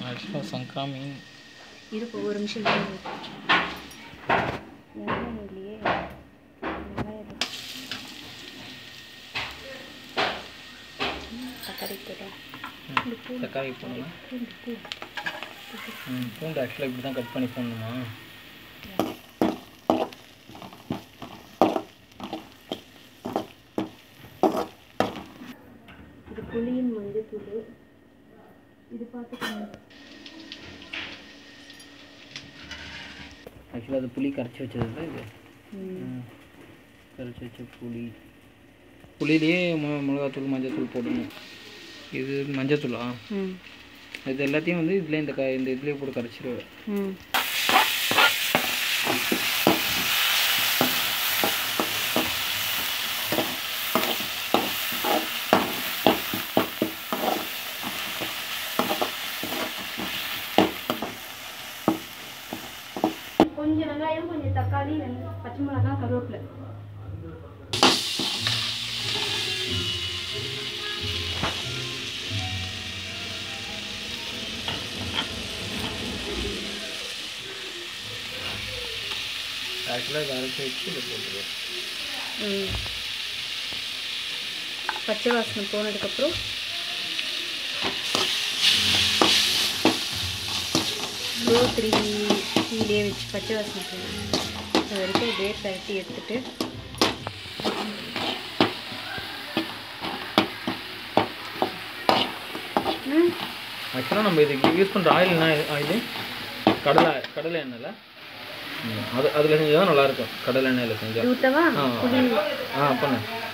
ஆக்சுவலாக சங்கரா மீன் இருப்பு ஒரு நிமிஷம் இரு. எண்ணெய் இல்லையே வெங்காயம் இருக்கு. ம், தக்காளி போட்டேன் தக்காளி போடணும் பூண்டு பூண்டு ம் பூண்டு ஆக்சுவலாக இப்படி தான் கட் பண்ணி போடணுமா இது புளியின் மஞ்சத்தூள் இது பார்த்துக்கோங்க ஆக்சுவலாக அது புளி கரைச்சி வச்சது தான் இது ம். ம். கரைச்சி வச்ச புளி புளியிலேயே மொ மிளகாத்தூள் மஞ்சத்தூள் போடணும் இது மஞ்சத்தூளா ம் இது எல்லாத்தையும் வந்து இதில் இந்த க இந்த இதுலேயே போட்டு கரைச்சிடுவேன் ம் கொஞ்சம் வெங்காயம் கொஞ்சம் தக்காளி வெங்க- பச்சை மிளகாய் கருவேப்பிலை ஆக்சுவலாக இதை அரைச்சி வச்சு இதை போட்டுருவேன் ம். பச்சை வாசனை போனதுக்கப்புறம் ஸ்லோ த்ரீ த்ரீலே வச்சு பச்சை வாசனை போகணும் அது வரைக்கும் அப்படியே பரட்டி எடுத்துட்டு ம் ஆக்சுவலாக நம்ம இதுக்கு யூஸ் பண்ணுற ஆயில் என்ன ஆயில் கடலை கடலை எண்ணெயில் அது அதில் செஞ்சால் தான் நல்லாயிருக்கும் கடலை எண்ணெயில் செஞ்சால் இது ஊற்றவா ஆ. புளி ஆ பண்ணு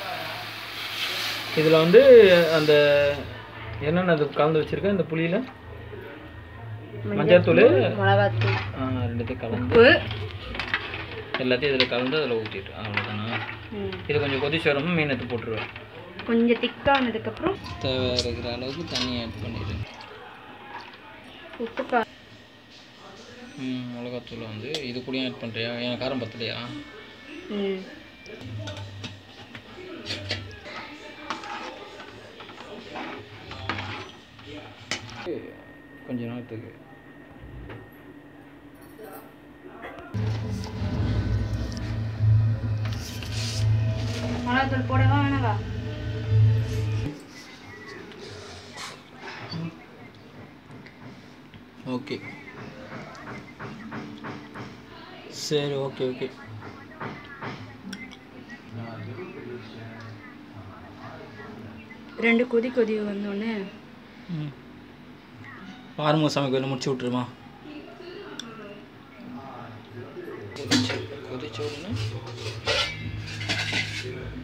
இதில் வந்து அந்த என்னென்ன இது கலந்து வச்சுருக்கேன் இந்த புளியில் மஞ்சள்தூள் மிளகாத்தூள் ரெண்டுத்தையும் கலந்து உப்பு எல்லாத்தையும் இதில் கலந்து அதில் ஊற்றிட்டு அவ்வளோதானா ம். இது கொஞ்சம் கொதிச்சு வரணும் மீன் எடுத்து போட்டுருவேன் கொஞ்சம் திக்கானதுக்கப்புறம் தேவை இருக்கிற அளவுக்கு தண்ணி ஆட் பண்ணிடு உப்பு கா ம் மிளகாத்தூள் வந்து இது கூடயும் ஆட் பண்ணுறியா எனக்கு காரம் பத்தலையா ம் கொஞ்ச நேரத்துக்கு மிளகாத்தூள் போடவா வேணாவா ஓகே சரி ஓகே ஓகே ரெண்டு கொதி கொதி வந்தோடனே ம் ஆறுமுக சாமி கோயிலில் முடிச்சு விட்ருமா கொதிச்சு கொதிச்ச உடனே